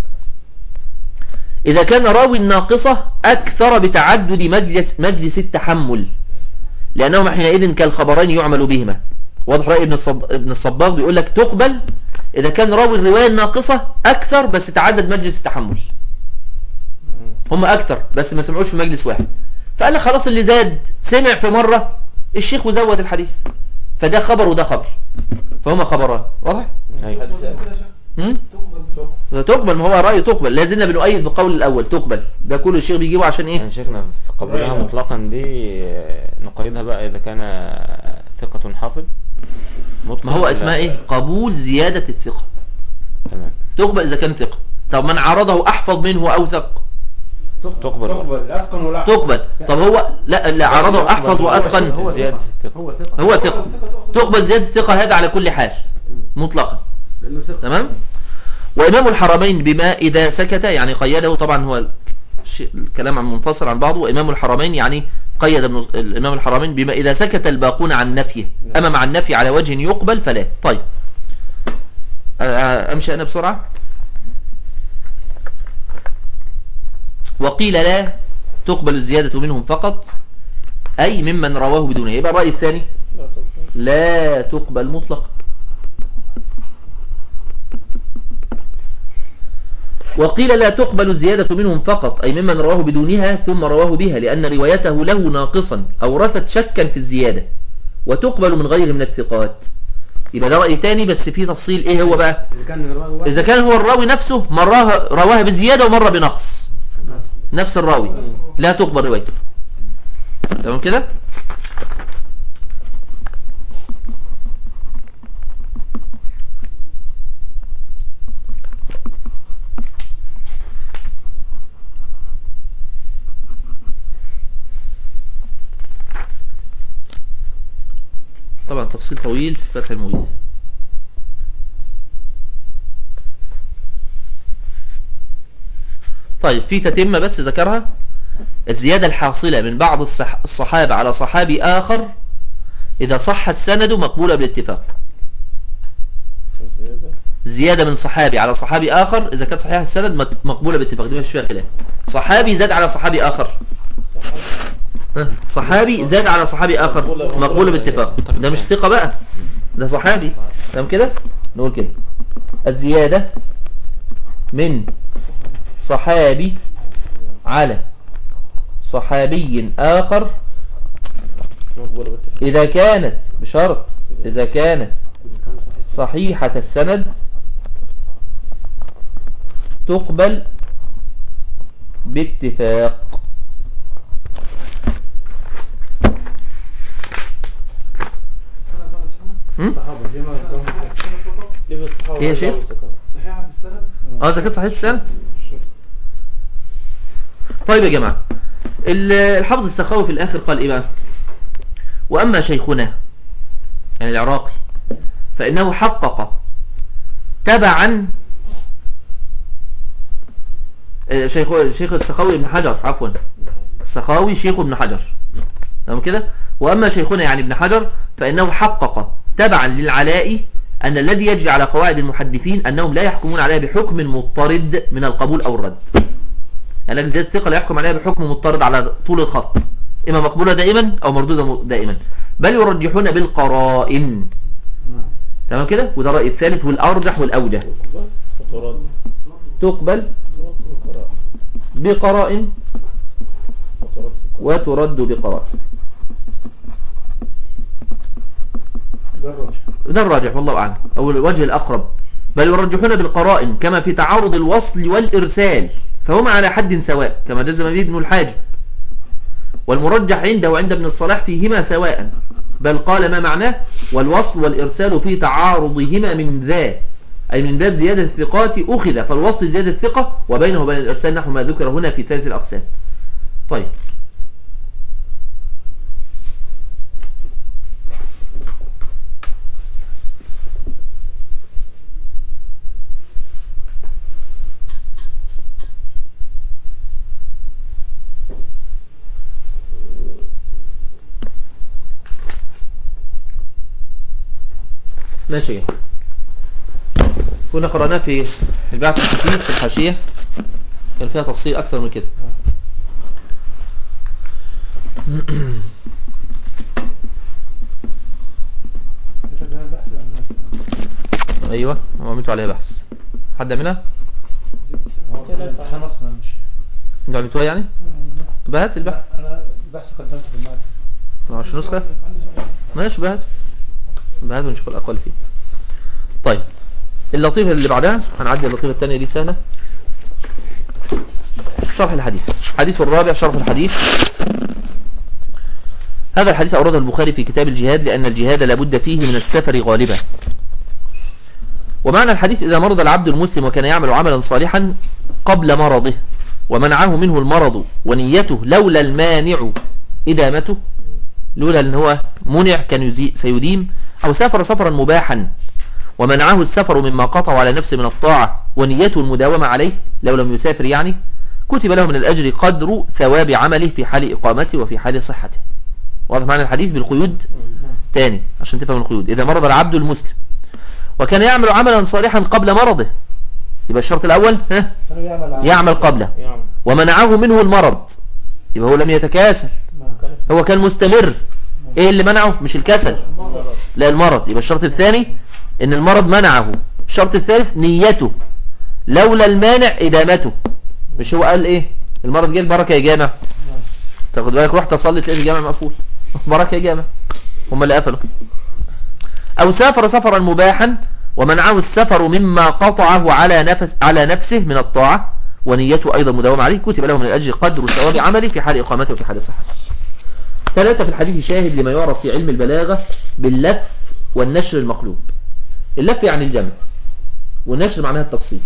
إذا كان راوي الناقصة أكثر بتعدد مجلس, مجلس التحمل لأنهما حينئذ كالخبرين يعمل بهما واضح رأي ابن, الصب... ابن الصباغ بيقول لك تقبل إذا كان راوي الرواية الناقصة أكثر بس تعدد مجلس التحمل هم أكثر بس ما سمعوش في مجلس واحد فقال لك خلاص اللي زاد سمع في مرة الشيخ وزود الحديث فده خبر وده خبر فهما خبران واضح؟ ايوه حديث هم؟ ده تقبل ما هو رأي تقبل لازلنا بنؤيد بالقول الأول تقبل ده كله الشيخ بيجيبه عشان إيه يعني شيخنا في قبولها رأي. مطلقا دي آه، نقيدها بقى إذا كان ثقة حافظ مطلق ما هو ولا- اسمها إيه قبول زيادة الثقة تمام تقبل إذا كان ثقة طب من عرضه أحفظ منه أوثق تقبل. تقبل أتقن ولا أحسن. تقبل طب هو لا اللي عرضه أحفظ وأتقن هو زيادة ثقة. الثقة هو ثقة هو ثقة تقبل زيادة الثقة هذا على كل حال مطلقا لأنه ثقة تمام وإمام الحرمين بما إذا سكت يعني قيده طبعا هو الشيء- الكلام عن منفصل عن بعضه وإمام الحرمين يعني قيد ابن الإمام الحرمين بما إذا سكت الباقون عن نفيه أما مع النفي على وجه يقبل فلا طيب آه، أمشي أنا بسرعة وقيل لا تقبل الزيادة منهم فقط أي ممن رواه بدونه يبقى الرأي الثاني لا تقبل. لا تقبل مطلقا وقيل لا تقبل الزيادة منهم فقط أي ممن رواه بدونها ثم رواه بها لأن روايته له ناقصا أورثت شكا في الزيادة وتقبل من غيره من الثقات يبقى ده رأي تاني بس فيه تفصيل إيه هو بقى إذا كان الراوي واحد إذا كان هو الراوي نفسه مرة رواها بزيادة ومرة بنقص نفس الراوي لا تقبل روايته تمام كده طبعا تفصيل طويل في فتح المغيث طيب في تتمة بس ذكرها الزيادة الحاصلة من بعض الصح... الصحابة على صحابي آخر إذا صح السند مقبولة بالاتفاق الزيادة زيادة من صحابي على صحابي آخر إذا كان صحيح السند مت- مقبولة باتفاق دي مش فيها خلاف صحابي زاد على صحابي آخر ها، صحابي زاد على صحابي آخر مقبولة باتفاق ده مش ثقة بقى ده صحابي تمام كده نقول كده الزيادة من صحابي على صحابي آخر مقبولة بالاتفاق إذا كانت بشرط إذا كانت إذا كان صحيح صحيحة السند تقبل باتفاق هم؟ الصحابة دي ما دي في الصحابة إيه يا شيخ؟ صحيحة في السند اه إذا كانت صحيحة السند طيب يا جماعة ال- الحافظ السخاوي في الآخر قال إيه بقى وأما شيخنا يعني العراقي فإنه حقق تبعا آه، شيخ شيخ السخاوي ابن حجر عفوا السخاوي شيخ ابن حجر تمام كده وأما شيخنا يعني ابن حجر فإنه حقق تبعا للعلاء أن الذي يجري على قواعد المحدثين أنهم لا يحكمون عليها بحكم مضطرد من القبول أو الرد يعني لك زيادة ثقة لا يحكم عليها بحكم مضطرد على طول الخط إما مقبولة دائما أو مردودة م- دائما بل يرجحون بالقرائن تمام كده وده الرأي الثالث والأرجح والأوجه تقبل وترد تقبل وقراءة بقرائن وترد بقرائن ده الراجح ده الراجح والله أعلم أو الوجه الأقرب بل يرجحون بالقرائن كما في تعارض الوصل والإرسال فهما على حد سواء كما جزم به ابن الحاجب والمرجح عنده وعند ابن الصلاح فيهما سواء بل قال ما معناه والوصل والإرسال في تعارضهما من ذا أي من باب زيادة الثقات أخذ فالوصل زيادة الثقة وبينه وبين الإرسال نحو ما ذكر هنا في ثالث الأقسام طيب ماشي كنا قرأناه في البعث الخفيف في الحاشية كان فيها تفصيل أكثر من كده ده كان بحث عن الناس أيوة هم عملتوا عليها بحث حد منها؟ هو كده امتحان اصلا مش انتوا عملتوها يعني؟ بهات البحث انا البحث قدمته في المعرفة معرفش نسخة ماشي بهات بهات ونشوف الأقل فيه طيب اللطيفة اللي بعدها هنعدي اللطيفة الثانية دي سهلة شرح الحديث الحديث الرابع شرح الحديث هذا الحديث أورده البخاري في كتاب الجهاد لأن الجهاد لابد فيه من السفر غالبا ومعنى الحديث إذا مرض العبد المسلم وكان يعمل عملا صالحا قبل مرضه ومنعه منه المرض ونيته لولا المانع إدامته لولا أن هو منع كان يزي سيديم أو سافر سفرا مباحا ومنعه السفر مما قطع على نفسه من الطاعة ونيته المداومة عليه لو لم يسافر يعني كتب له من الأجر قدر ثواب عمله في حال إقامته وفي حال صحته واضح معنى الحديث بالقيود تاني عشان تفهم القيود إذا مرض العبد المسلم وكان يعمل عملا صالحا قبل مرضه يبقى الشرط الأول ها كان يعمل عمل يعمل قبله يعمل ومنعه منه المرض يبقى هو لم يتكاسل نعم كان هو كان مستمر ايه اللي منعه مش الكسل لا المرض يبقى الشرط الثاني ان المرض منعه الشرط الثالث نيته لولا المانع ادامته مش هو قال ايه المرض جه البركه يا جامع تاخد بالك رحت اصلي تلاقي الجامع مقفول بركه يا جامع هم اللي قفلوا او سافر سفرا مباحا ومنعه السفر مما قطعه على نفس على نفسه من الطاعه ونيته ايضا مداومه عليه كتب له من الاجر قدر ثواب عمله في حال اقامته وفي حال صحته ثلاثة في الحديث شاهد لما يعرف في علم البلاغة باللف والنشر المقلوب اللف يعني الجمع والنشر معناها التفصيل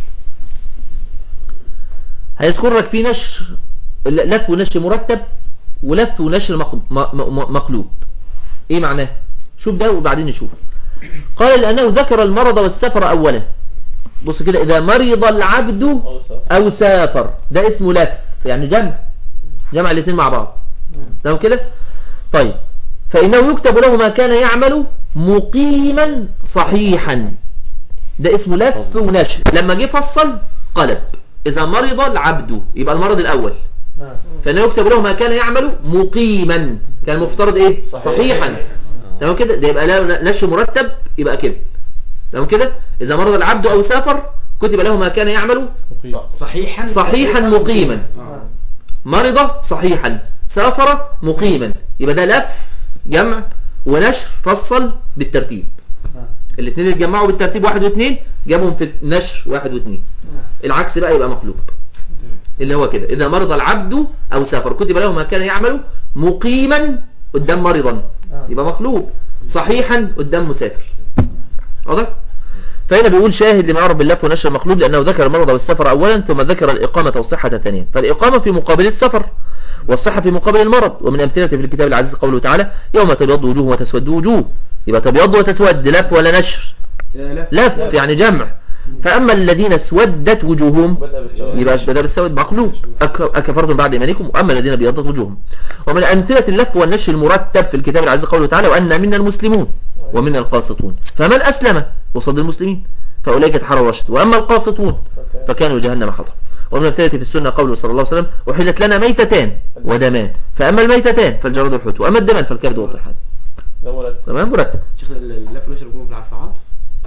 هيذكر لك في نشر لف ونشر مرتب ولف ونشر مق- م- م- مقلوب ايه معناه شوف ده وبعدين نشوف قال لأنه ذكر المرض والسفر أولا بص كده إذا مرض العبد أو سافر ده اسمه لف يعني جمع جمع الاثنين مع بعض تمام كده طيب فإنه يكتب له ما كان يعمل مقيما صحيحا ده اسمه لف ونشر لما جه فصل قلب إذا مرض العبد يبقى المرض الأول نعم فإنه يكتب له ما كان يعمل مقيما كان مفترض إيه صحيحا تمام كده ده يبقى له نشر مرتب يبقى كده تمام كده إذا مرض العبد أو سافر كتب له ما كان يعمل صحيحا صحيحا مقيما آه. مرض صحيحا سافر مقيما يبقى ده لف جمع ونشر فصل بالترتيب نعم الاثنين اللي اتجمعوا بالترتيب واحد واثنين جابهم في نشر واحد واثنين نعم العكس بقى يبقى مقلوب اللي هو كده اذا مرض العبد او سافر كتب له ما كان يعمل مقيما قدام مريضا نعم. يبقى مقلوب صحيحا قدام مسافر واضح فهنا بيقول شاهد لما يعرف باللف ونشر المقلوب لأنه ذكر المرض والسفر أولا ثم ذكر الإقامة والصحة ثانيا فالإقامة في مقابل السفر والصحة في مقابل المرض ومن أمثلة في الكتاب العزيز قوله تعالى يوم تبيض وجوه وتسود وجوه يبقى تبيض وتسود لف ولا نشر آه، لف لف يعني جمع فأما الذين اسودت وجوههم بدأ بالسؤال يبقى بدل السود مقلوب أك- أكفرتم بعد إيمانكم وأما الذين بيضت وجوههم ومن أمثلة اللف والنشر المرتب في الكتاب العزيز قوله تعالى وأن منا المسلمون ومنا القاسطون فمن أسلم وصد المسلمين فأولئك تحروا الرشد وأما القاسطون فكانوا جهنم حطب ومن أمثلة في السنة قوله صلى الله عليه وسلم أحلت لنا ميتتان ودمان فأما الميتتان فالجراد والحوت وأما الدمان فالكبد والطحال الأول تمام مرتب شيخنا اللف والنشر يكون في العطف عطف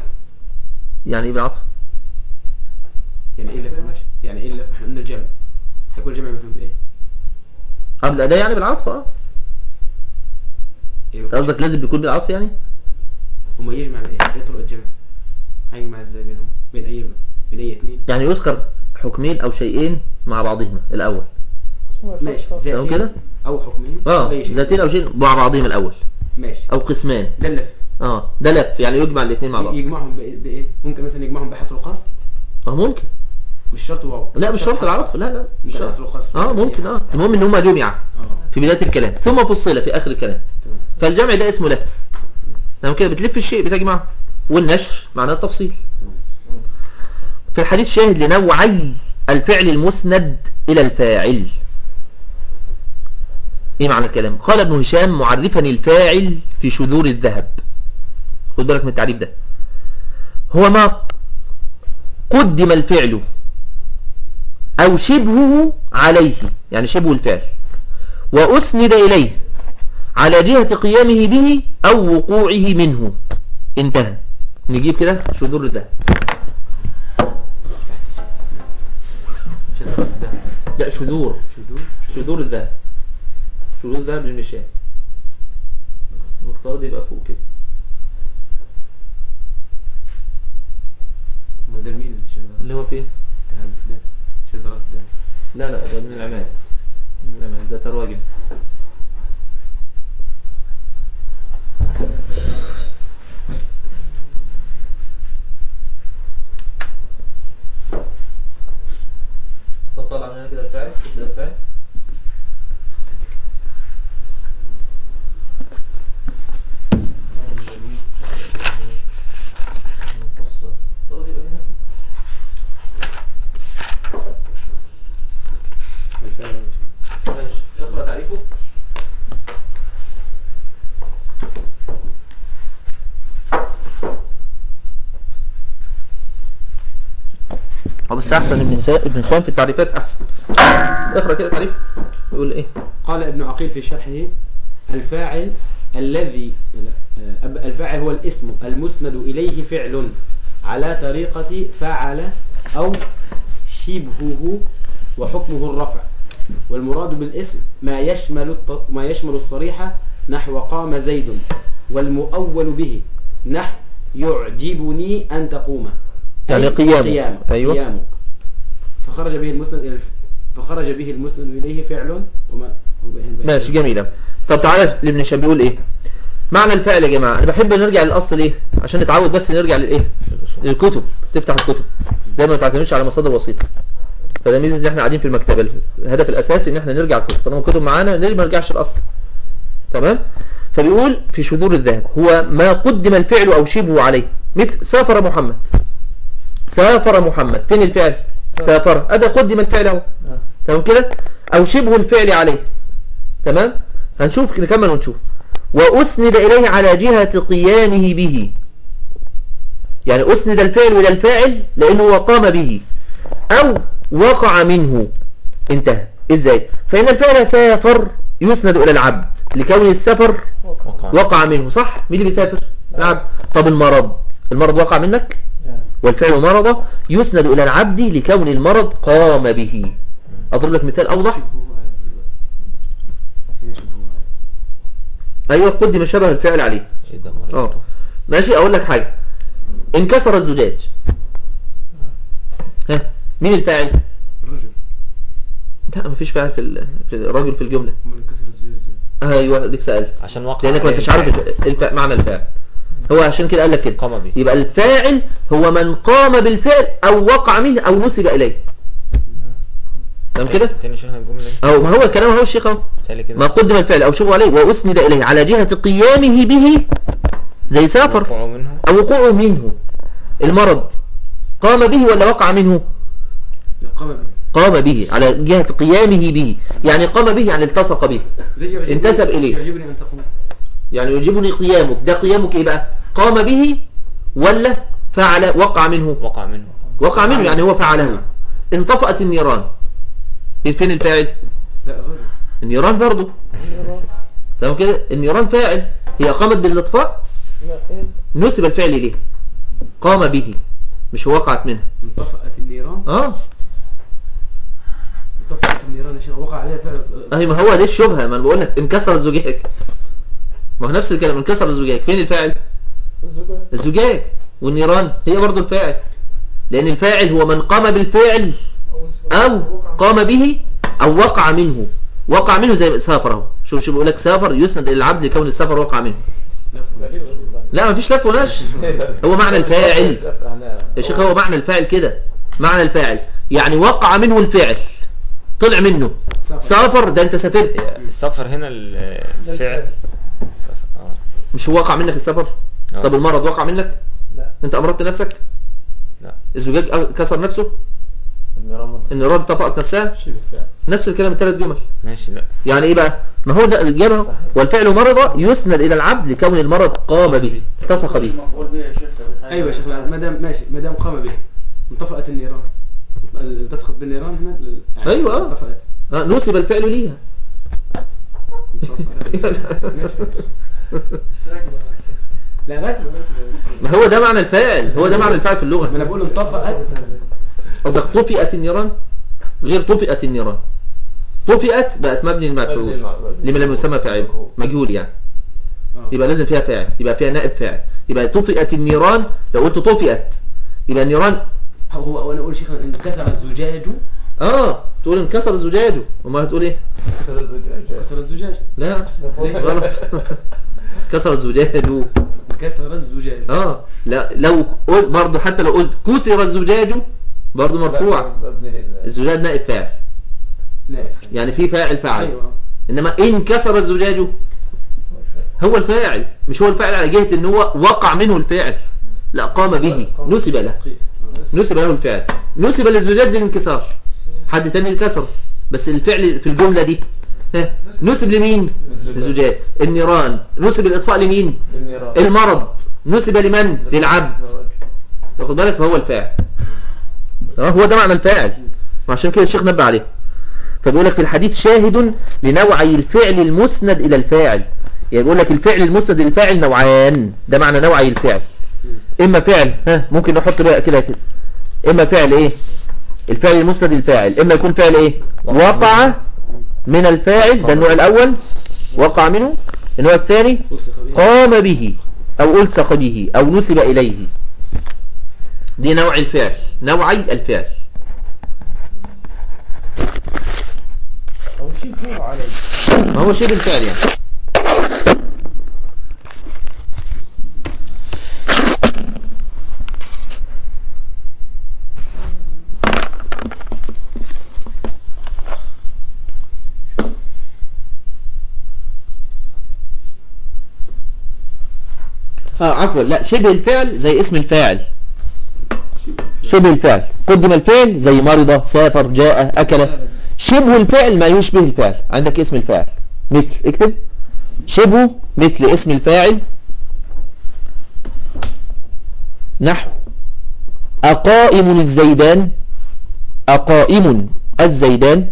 يعني إيه بعطف يعني ايه اللف والنشر يعني ايه اللف احنا قلنا الجمع هيكون الجمع مفهوم بايه قبل الاداء يعني بالعطف اه إيه، انت قصدك لازم بيكون بالعطف يعني هما يجمع ايه ايه طرق الجمع هيجمع ازاي بينهم بين اي بين اي اتنين يعني يذكر حكمين او شيئين مع بعضهما الاول ماشي تمام ذاتين كده او حكمين اه أي شيء. ذاتين او شيء مع بعضهم الاول ماشي او قسمان ده اللف اه ده لف يعني يجمع الاثنين مع بعض يجمعهم بايه بايه ممكن مثلا يجمعهم بحصر القصر اه ممكن مش شرط واو لا مش شرط العطف لا لا مش ممكن شرط حصر القصر اه ممكن اه المهم ان هما جمع اه في بدايه الكلام ثم فصل في اخر الكلام تمام فالجمع ده اسمه لف تمام كده بتلف الشيء بتجمعه والنشر معناه التفصيل في الحديث شاهد لنوعي الفعل المسند الى الفاعل ايه معنى الكلام قال ابن هشام معرفا الفاعل في شذور الذهب خد بالك من التعريف ده هو ما قدم الفعل او شبهه عليه يعني شبه الفعل واسند اليه على جهة قيامه به او وقوعه منه انتهى نجيب كده شذور الذهب شذرات الذهب لا شذور شذور شذور الذهب شذور الذهب للمشاة المفترض يبقى فوق كده ما ده مين الشذرات اللي هو فين الذهب ده شذرات الذهب لا لا ده من العماد من العماد ده تراجم طب طلع من هنا كده الفاعل شوف كده الفاعل المفترض يبقى هنا الفعل ماشي اقرا تعريفه هو بس احسن ابن سا- ابن هشام في التعريفات احسن اقرا كده تعريف يقول ايه قال ابن عقيل في شرحه الفاعل الذي لا، آه، أب- الفاعل هو الاسم المسند إليه فعل على طريقة فعل أو شبهه وحكمه الرفع والمراد بالاسم ما يشمل الت- ما يشمل الصريح نحو قام زيد والمؤول به نحو يعجبني أن تقوم يعني أي قيامك. قيام أيوة. قيامك فخرج به المسند إلى الف... فخرج به المسند إليه فعل وما وبين- ماشي جميل أوي. طب تعالى لابن هشام بيقول ايه معنى الفعل يا جماعه انا بحب نرجع للاصل ليه عشان نتعود بس نرجع للايه للكتب تفتح الكتب دايما ما تعتمدش على مصادر وسيطه فده ميزه ان احنا قاعدين في المكتبه الهدف الاساسي ان احنا نرجع الكتب طالما الكتب معانا ليه ما نرجعش الاصل تمام فبيقول في شذور الذهب هو ما قدم الفعل او شبهه عليه مثل سافر محمد سافر محمد فين الفعل سافر هذا قدم الفعل اهو نعم. تمام كده او شبه الفعل عليه تمام هنشوف نكمل ونشوف واسند اليه على جهة قيامه به يعني اسند الفعل الى الفاعل لانه هو قام به او وقع منه انتهى ازاي فان الفعل سافر يسند الى العبد لكون السفر وقع وقع منه صح مين اللي بيسافر العبد طب المرض المرض وقع منك نعم. والفعل مرض يسند إلى العبد لكون المرض قام به أضرب لك مثال أوضح شبهه عليه. هنا شبهه عليه. أيوة قدم شبه الفعل عليه إذا مرضت اه ماشي أقول لك حاجة انكسر الزجاج ها مين الفاعل الرجل لا مفيش فاعل في ال- في الرجل في الجملة هم اللي انكسر الزجاج ازاي أيوة ديك سألت عشان وقع لأنك ما عليه انتش عارف الفعل. الف- الف- معنى الفاعل هو عشان كده قال لك كده قام به يبقى الفاعل هو من قام بالفعل أو وقع منه أو نسب إليه تمام كده تاني شيخنا الجملة دي أو ما هو الكلام هو الشيخ أهو تالي كده ما قدم الفعل أو شبه عليه وأسند إليه على جهة قيامه به زي سافر وقعوا منه أو وقوعه منه المرض قام به ولا وقع منه لا قام به قام به على جهة قيامه به يعني قام به يعني التصق به زي يعجبني انتسب إليه. يعجبني ان تقوم يعني يعجبني قيامك ده قيامك إيه بقى قام به ولا فعل وقع منه وقع منه وقع منه يعني هو فعله انطفأت النيران فين الفاعل لا الرجل النيران برضه تمام كده النيران فاعل هي قامت بالاطفاء لا، إيه؟ نسب الفعل ليه قام به مش وقعت منها انطفأت النيران اه انطفأت النيران يا شيخ وقع عليها فعل اهي ما هو دي الشبهه ما انا بقول لك انكسر الزجاج ما هو نفس الكلام انكسر الزجاج فين الفاعل الزجاج الزجاج والنيران هي برضو الفاعل لان الفاعل هو من قام بالفعل او قام به او وقع منه وقع منه زي سافر اهو شوف شوف بيقول لك سافر يسند الى العبد لكون السفر وقع منه لا ما فيش لف ونشر هو معنى الفاعل يا شيخ هو معنى الفاعل كده معنى الفاعل يعني وقع منه الفعل طلع منه سافر ده انت سافرت السفر هنا ال- الفعل اه مش هو وقع منك السفر آه. طب المرض وقع منك لا انت امرضت نفسك لا الزجاج كسر نفسه النيران منطقة. النيران طفقت نفسها شبه فعل نفس الكلام الثلاث جمل ماشي لا يعني ايه بقى ما هو ده الإجابة أهو. والفعل مرض يسند إلى العبد لكون المرض قام به اتصخ به مقبول بيه يا شيخ ايوه يا شيخ ما دام ماشي ما دام قام به انطفأت النيران التصقت بالنيران هنا لل- يعني أيوة، آه. انطفأت آه، نسب الفعل ليها لا راكبه ما هو ده معنى الفاعل هو ده معنى الفاعل في اللغة ما انا بقول انطفأت قصدك طفئت النيران غير طفئت النيران طفئت بقت مبني المفعول لما لم يسمى فاعل مجهول يعني آه. يبقى لازم فيها فاعل يبقى فيها نائب فاعل يبقى طفئت النيران لو قلت طفئت يبقى النيران هو هو وانا اقول شيخ انكسر الزجاج اه تقول انكسر الزجاج وما هتقول ايه كسر الزجاج لا غلط كسر الزجاج كسر الزجاج اه لا لو قلت برضه حتى لو قلت كسر الزجاج برضه مرفوع الزجاج نائب فاعل نعم يعني في فاعل فعل ايوه انما ان كسر الزجاج هو الفاعل مش هو الفاعل على جهة ان هو وقع منه الفعل لا قام به نسب له نسب له الفعل نسب للزجاج للانكسار حد تاني كسره بس الفعل في الجملة دي ها نسب لمين الزجاج النيران نسب الاطفاء لمين المرض نسب لمن للعبد تاخد بالك فهو الفاعل تمام؟ هو ده معنى الفاعل وعشان كده الشيخ نبه عليه فبيقول لك في الحديث شاهد لنوعي الفعل المسند الى الفاعل يعني بيقول لك الفعل المسند الى الفاعل نوعان ده معنى نوعي الفعل اما فعل ها ممكن نحط بقى كده كده اما فعل ايه الفعل المسند للفاعل اما يكون فعل ايه وقع من الفاعل ده النوع الاول وقع منه النوع الثاني ألصق به قام به او الصق به او نسب اليه دي نوع الفعل نوعي الفعل او شيء فوق عليه ما هو شبه الفعل يعني اه عفوا لا شبه الفعل زي اسم الفاعل شبه الفعل قدم الفعل زي مرض سافر جاء أكل شبه الفعل ما يشبه الفعل عندك اسم الفاعل مثل اكتب شبه مثل اسم الفاعل نحو أقائم الزيدان أقائم الزيدان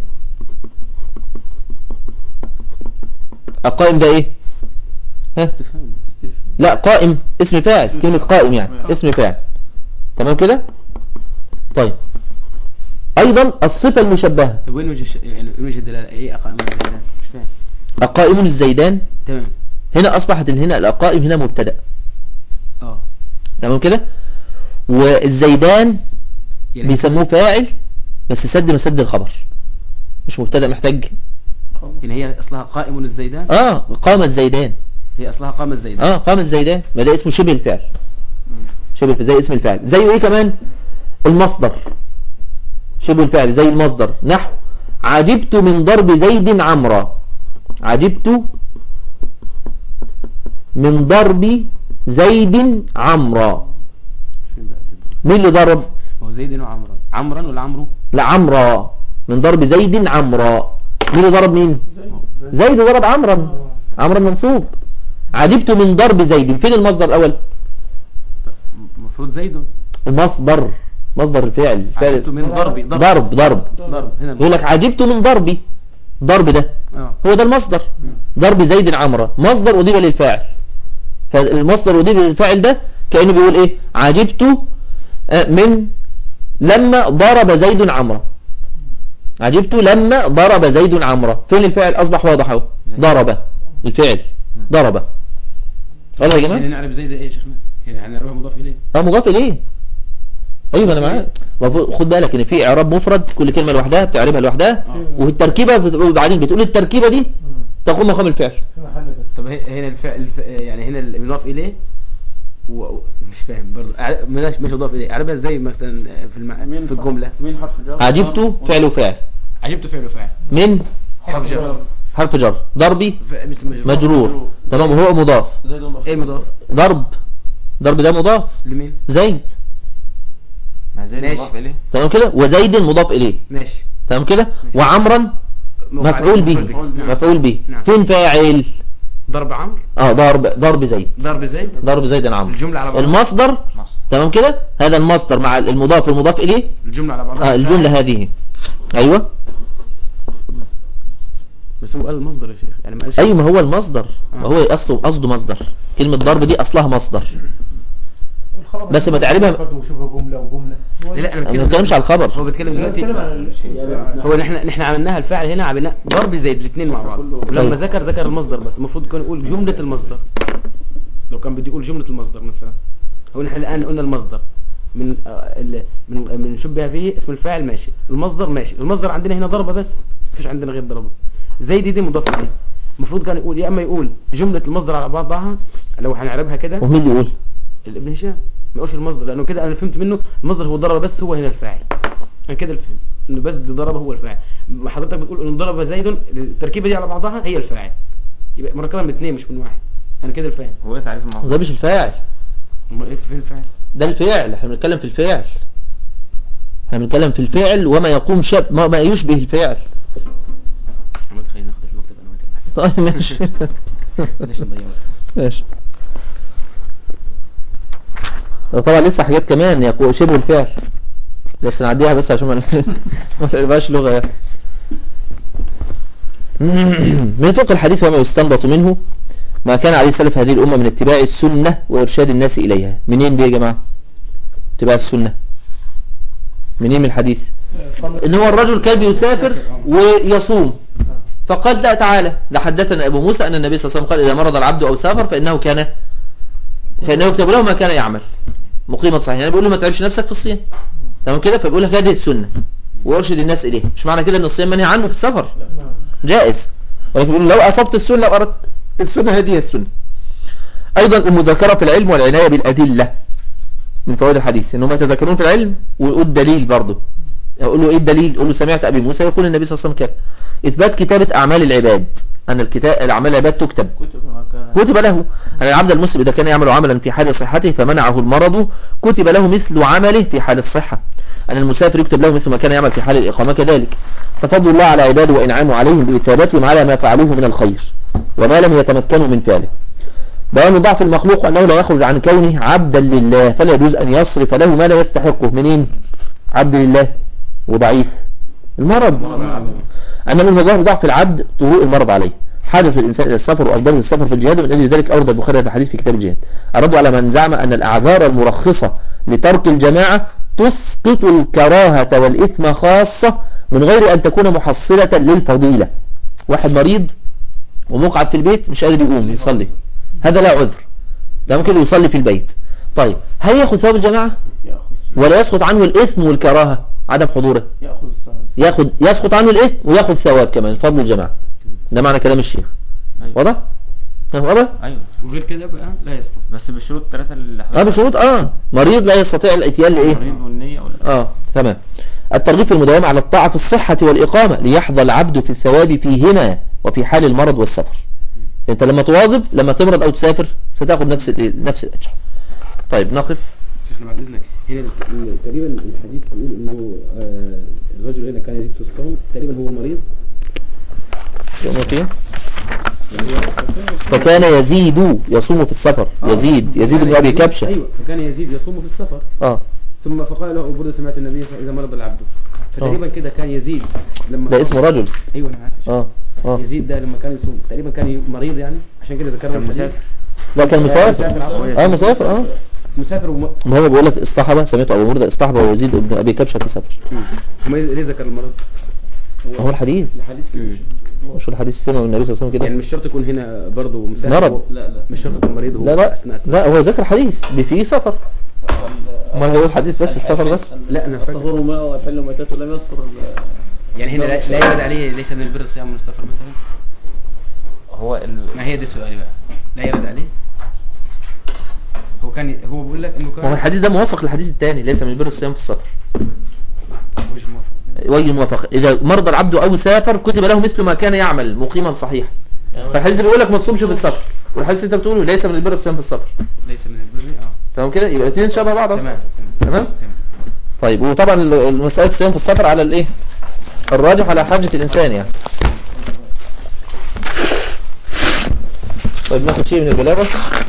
أقائم ده ايه ها استفهام لا قائم اسم فاعل كلمة قائم يعني اسم فاعل تمام كده طيب ايضا الصفة المشبهة طب وين وجه الش- يعني وين وجه الدلاله ايه اقائم الزيدان مش فاهم أقائم الزيدان تمام هنا أصبحت هنا الأقائم هنا مبتدأ اه تمام كده والزيدان يعني بيسموه فاعل بس سد مسد الخبر مش مبتدأ محتاج يعني هي اصلها قائم الزيدان اه قام الزيدان هي اصلها قام الزيدان اه قام الزيدان ما ده اسمه شبه الفعل شبه الفعل زي اسم الفعل زي ايه كمان المصدر شبه الفعل زي المصدر نحو عجبت من ضرب زيد عمرا عجبت من ضرب زيد عمرا فين بقى تضرب؟ مين اللي ضرب ما هو زيد وعمرا عمرا ولا عمرو لا عمرا من ضرب زيد عمرا مين اللي ضرب مين زيد ضرب عمرا عمرا منصوب عجبت من ضرب زيد فين المصدر الاول المفروض زيد المصدر مصدر الفعل عجبت فعل من ضربي ضرب ضرب ضرب ضرب هنا يقول لك عجبت من ضربي ضرب ده اه هو ده المصدر ضرب زيد عمرا مصدر أضيف للفاعل فالمصدر أضيف للفاعل ده كأنه بيقول إيه عجبت آه، من لما ضرب زيد عمرا عجبت لما ضرب زيد عمرو فين الفعل اصبح واضح اهو ضرب الفعل ضرب واضح يا هنا جماعه نعرف زي ده ايه يا شيخنا هنا هنعرفها مضاف اليه اه مضاف اليه ايوه انا معاك المفروض- خد بالك ان في اعراب مفرد كل كلمه لوحدها بتعربها لوحدها وفي التركيبه بت- وبعدين بتقول التركيبه دي تقوم مقام الفعل في محل ده طب هي- هنا الفعل الف... يعني هنا المضاف اليه و... و- مش فاهم برضه أع- مش مش مضاف اليه اعربها ازاي مثلا في الم... مين في الجمله مين حرف جر عجبت فعل وفاعل عجبت فعل وفعل من حرف جر حرف جر ضربي ف... بس مجرور مجرور تمام وهو مضاف زيد مضاف ايه المضاف ضرب ضرب ده مضاف لمين زيد ما زي ماشي. مضاف اليه تمام كده وزيد مضاف اليه ماشي تمام كده وعمرا مفعول به مفعول به. مفعول به نعم. فين فاعل ضرب عمرو اه ضرب ضرب زيد ضرب زيد ضرب زيد عن عمرو الجمله على بعضها المصدر مصر تمام كده هذا المصدر مع المضاف المضاف اليه الجمله على بعضها اه الجمله هذه ايوه بس هو قال المصدر يا شيخ يعني ما قالش ايوه ما هو المصدر ما هو اصله قصده مصدر كلمه ضرب دي اصلها مصدر الخبر بس ما تعربها- برضه وشوفها جمله وجمله لا لا انا انا ما بتكلمش على الخبر هو بيتكلم دلوقتي بتكلم عن ال- هو نحن نحن عملناها الفاعل هنا عملناه ضرب زيد الاثنين مع بعض ولما طيب. ذكر ذكر المصدر بس المفروض كان يقول جمله المصدر لو كان بده يقول جمله المصدر مثلا هو نحن الان قلنا المصدر من آه، ال- من من شبه به اسم الفاعل ماشي المصدر ماشي المصدر عندنا هنا ضربه بس مفيش عندنا غير ضربه زيد دي مضاف اليه المفروض كان يقول يا اما يقول جمله المصدر على بعضها لو هنعربها كده ومين اللي يقول الابن هشام ما يقولش المصدر لانه كده انا فهمت منه المصدر هو ضرب بس هو هنا الفاعل انا كده الفهم انه بس دي ضرب هو الفاعل حضرتك بتقول انه ضرب زيد التركيبه دي على بعضها هي الفاعل يبقى مركبه من اثنين مش من واحد انا كده الفاهم هو ايه تعريف الموضوع ده مش الفاعل امال ايه فين الفاعل ده الفعل احنا بنتكلم في الفعل احنا بنتكلم في الفعل وما يقوم شب ما, ما يشبه الفعل ما تخلينا ناخد المكتب انا وانت طيب ماشي ليش نضيع وقت ماشي ده طبعا لسه حاجات كمان يقول شبه الفعل بس نعديها بس عشان ما ما تبقاش لغة يعني. من فقه الحديث وما يستنبط منه ما كان عليه سلف هذه الأمة من اتباع السنة وإرشاد الناس إليها منين دي يا جماعة اتباع السنة منين من الحديث ان هو الرجل كان بيسافر ويصوم فقال لا تعالى ده حدثنا ابو موسى ان النبي صلى الله عليه وسلم قال اذا مرض العبد او سافر فانه كان فانه يكتب له ما كان يعمل مقيما صحيح يعني بيقول له ما تعبش نفسك في الصيام تمام كده فبيقول لك هذه السنه وارشد الناس اليه مش معنى كده ان الصيام منهي عنه في السفر جائز ولكن بيقول لو اصبت السنه لو اردت السنه هذه هي السنه ايضا المذاكره في العلم والعنايه بالادله من فوائد الحديث انهم يتذكرون في العلم ويقول الدليل برضه يقول له ايه الدليل يقول له سمعت ابي موسى يقول النبي صلى الله عليه وسلم كذا اثبات كتابه اعمال العباد ان الكتاب الاعمال العباد تكتب كتب ما كان كتب له أن العبد المسلم إذا كان يعمل عملا في حال صحته فمنعه المرض كتب له مثل عمله في حال الصحة أن المسافر يكتب له مثل ما كان يعمل في حال الإقامة كذلك تفضل الله على عباده وإنعامه عليهم بإثابتهم على ما فعلوه من الخير وما لم يتمكنوا من فعله بيان ضعف المخلوق أنه لا يخرج عن كونه عبدا لله فلا يجوز أن يصرف له ما لا يستحقه منين عبد لله وضعيف المرض أن من مظاهر ضعف العبد طروء المرض عليه حاجة الإنسان إلى السفر وأفضل السفر في الجهاد ومن أجل ذلك أورد البخاري هذا الحديث في كتاب الجهاد الرد على من زعم أن الأعذار المرخصة لترك الجماعة تسقط الكراهة والإثم خاصة من غير أن تكون محصلة للفضيلة واحد مريض ومقعد في البيت مش قادر يقوم يصلي هذا لا عذر ده ممكن يصلي في البيت طيب هل ياخذ ثواب الجماعة ياخذ ولا يسقط عنه الإثم والكراهة عدم حضوره ياخذ الثمن ياخد يسقط عنه الاثم وياخد ثواب كمان فضل الجماعه ده معنى كلام الشيخ أيوة. واضح واضح ايوه وغير كده بقى لا يسقط بس بالشروط الثلاثه اللي اه بشروط اه مريض لا يستطيع الاتيان لايه المريض والنيه ولا اه تمام الترغيب في المداومه على الطاعه في الصحه والاقامه ليحظى العبد في الثواب فيهما وفي حال المرض والسفر انت لما تواظب لما تمرض او تسافر ستاخد نفس ال- نفس الاجر طيب نقف شيخنا بعد اذنك هنا ال- ال- تقريبا الحديث بيقول انه آه، الرجل هنا كان يزيد في الصوم تقريبا هو مريض يوم فين فكان يزيد يصوم في السفر يزيد يزيد بن ابي كبشه ايوه فكان يزيد يصوم في السفر اه ثم فقال له برده سمعت النبي صلى الله عليه وسلم اذا مرض العبد فتقريبا كده كان يزيد لما ده صام- اسمه رجل ايوه انا عارف اه اه يزيد ده لما كان يصوم تقريبا كان مريض يعني عشان كده ذكرنا كان الحديث. مسافر لا كان مسافر مسافر عفوا. اه مسافر اه مسافر وم... ما هو بيقول لك اصطحب سمعت ابو مرده اصطحب ويزيد بن ابي كبشه في سفر هم ليه ذكر المرض؟ هو الحديث الحديث كده مم. مش هو الحديث السمع والنبي صلى الله عليه وسلم يعني كده مش شرط يكون هنا برضه مسافر مرض. و- لا لا مش شرط يكون مريض لا لا اثناء السفر لا هو ذكر حديث فيه سفر امال هو الحديث بس السفر بس لا، أنا فاكر. الطهور ماء والحل ميتات ولم يذكر ال- يعني هنا لا, لا يرد عليه ليس من البر الصيام من السفر مثلا هو ال... ما هي دي سؤالي بقى لا يرد عليه هو كان هو بيقول لك انه ما هو كان الحديث ده موافق للحديث الثاني ليس من بر الصيام في السفر وجه موافق وجه موافق اذا مرض العبد او سافر كتب له مثل ما كان يعمل مقيما صحيحا فالحديث اللي بيقول لك ما تصومش في السفر والحديث اللي انت بتقوله ليس من البر الصيام في السفر ليس من البر اه تمام كده يبقى الاثنين شبه بعض أهو. تمام تمام تمام طيب وطبعا ال- مسألة الصيام في السفر على الايه الراجح على حاجة الانسان يعني طيب ناخد شيء من البلاغة